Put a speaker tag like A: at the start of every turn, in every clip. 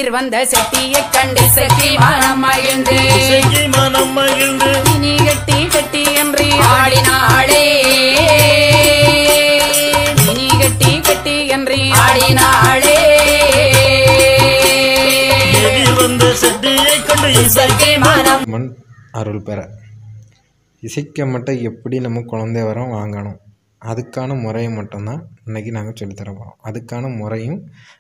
A: வந்த செட்டியை கண்டு செட்டி மனம் மகிழ்ந்து
B: இசைக்கு மனம் மகிழ்ந்து
A: இனி கட்டி கட்டி என்று ஆடினாளே இனி கட்டி கட்டி என்று ஆடினாளே
B: எதிர் வந்த செட்டியை கண்டு இசை
A: செட்டி மனம்
C: மண் அருள் பெற இசைக்க மட்டும் எப்படி நம்ம குழந்தை வரம் வாங்கணும் அதுக்கான முறையை மட்டும்தான் இன்னைக்கு நாங்கள் சொல்லித்தர போகிறோம் அதுக்கான முறையும்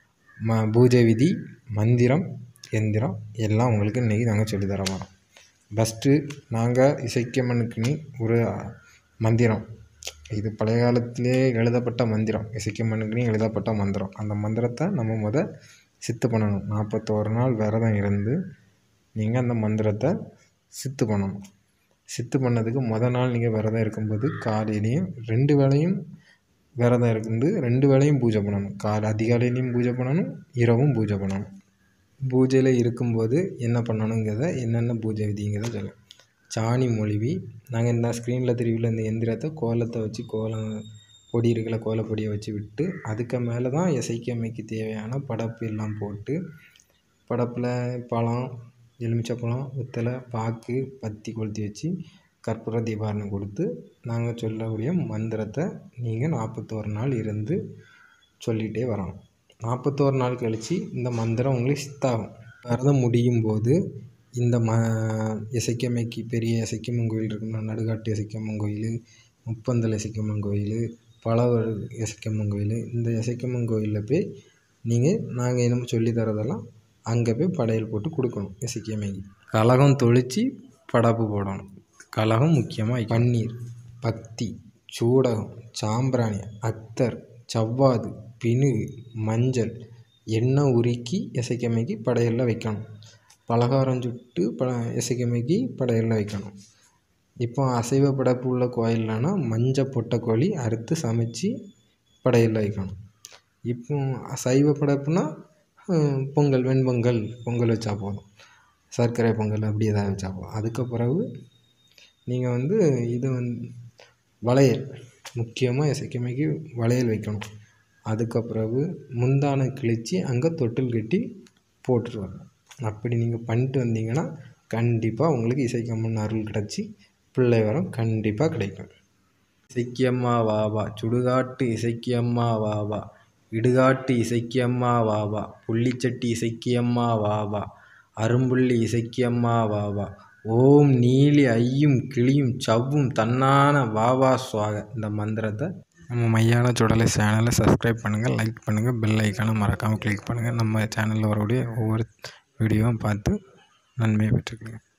C: ம பூஜை விதி மந்திரம் எந்திரம் எல்லாம் உங்களுக்கு இன்றைக்கி நாங்கள் சொல்லித்தர போகிறோம் ஃபஸ்ட்டு நாங்கள் இசைக்கம்மனுக்குன்னு ஒரு மந்திரம் இது பழைய காலத்திலே எழுதப்பட்ட மந்திரம் இசைக்கம்மனுக்குன்னு எழுதப்பட்ட மந்திரம் அந்த மந்திரத்தை நம்ம முத சித்து பண்ணணும் நாற்பத்தோரு நாள் விரதம் இருந்து நீங்கள் அந்த மந்திரத்தை சித்து பண்ணணும் சித்து பண்ணதுக்கு முத நாள் நீங்கள் விரதம் இருக்கும்போது காலையிலையும் ரெண்டு வேளையும் விரதம் இருந்து ரெண்டு வேளையும் பூஜை பண்ணணும் காலை அதிகாலையிலையும் பூஜை பண்ணணும் இரவும் பூஜை பண்ணணும் பூஜையில் இருக்கும்போது என்ன பண்ணணுங்கிறத என்னென்ன பூஜை விதிங்கிறத சொல்லுங்கள் சாணி மொழிவி நாங்கள் இந்த ஸ்க்ரீனில் தெரிவில இந்த எந்திரத்தை கோலத்தை வச்சு கோலம் பொடி இருக்கிற கோலப்பொடியை வச்சு விட்டு அதுக்கு மேலே தான் இசைக்கமைக்கு தேவையான படப்பு எல்லாம் போட்டு படப்பில் பழம் எலுமிச்சப்பழம் வெத்தலை பாக்கு பத்தி கொளுத்தி வச்சு கற்பூர தீபாரணம் கொடுத்து நாங்கள் சொல்லக்கூடிய மந்திரத்தை நீங்கள் நாற்பத்தோரு நாள் இருந்து சொல்லிகிட்டே வரணும் நாற்பத்தோரு நாள் கழித்து இந்த மந்திரம் உங்களுக்கு சித்தாகும் விரதம் முடியும் போது இந்த ம இசைக்கம்மைக்கு பெரிய இசைக்கம்மன் கோயில் இருக்குன்னா நடுகாட்டு இசைக்கம்மன் கோயில் முப்பந்தல் இசைக்கம்மன் கோயில் பழவர் இசைக்கம்மன் கோயில் இந்த இசைக்கம்மன் கோயிலில் போய் நீங்கள் நாங்கள் என்ன சொல்லி தரதெல்லாம் அங்கே போய் படையல் போட்டு கொடுக்கணும் இசைக்கம்மைக்கு கலகம் தொளிச்சு படப்பு போடணும் கலகம் முக்கியமாக பன்னீர் பக்தி சூடகம் சாம்பிராணி அத்தர் சவ்வாது பினுகு மஞ்சள் எண்ணெய் உருக்கி இசைக்கம்மைக்கு படையலில் வைக்கணும் பலகாரம் சுட்டு ப இசைக்கம்மைக்கு படையலில் வைக்கணும் இப்போ அசைவ படைப்பு உள்ள கோயில்லனா மஞ்சள் பொட்டை கோழி அறுத்து சமைச்சு படையலில் வைக்கணும் இப்போ சைவ படைப்புனா ஹம், பொங்கல் வெண்பொங்கல் பொங்கல் வச்சா போதும் சர்க்கரை பொங்கல் அப்படி ஏதாவது வச்சா போதும் அதுக்கு பிறகு நீங்கள் வந்து இது வந்து வளையல் முக்கியமாக இசைக்கமைக்கு வளையல் வைக்கணும் அதுக்கு பிறகு முந்தானை கிழித்து அங்கே தொட்டில் கட்டி போட்டுட்டு வரணும் அப்படி நீங்கள் பண்ணிட்டு வந்தீங்கன்னா கண்டிப்பாக உங்களுக்கு இசைக்கம்மன் அருள் கிடச்சி பிள்ளை வரம் கண்டிப்பாக கிடைக்கும் இசைக்கியம்மா வாவா சுடுகாட்டு இசைக்கியம்மா வாவா இடுகாட்டு இசைக்கியம்மா வாவா புள்ளிச்சட்டி இசைக்கியம்மா வாவா அரும்புள்ளி இசைக்கியம்மா வாவா ஓம் நீலி ஐயும் கிளியும் சவ்வும் தன்னான வாவா சுவாக இந்த மந்திரத்தை நம்ம மையான சுடலை சேனலை சப்ஸ்கிரைப் பண்ணுங்கள் லைக் பண்ணுங்கள் பெல் ஐக்கானை மறக்காமல் கிளிக் பண்ணுங்கள் நம்ம சேனலில் வரக்கூடிய ஒவ்வொரு வீடியோவும் பார்த்து நன்மையை பெற்றுக்கங்க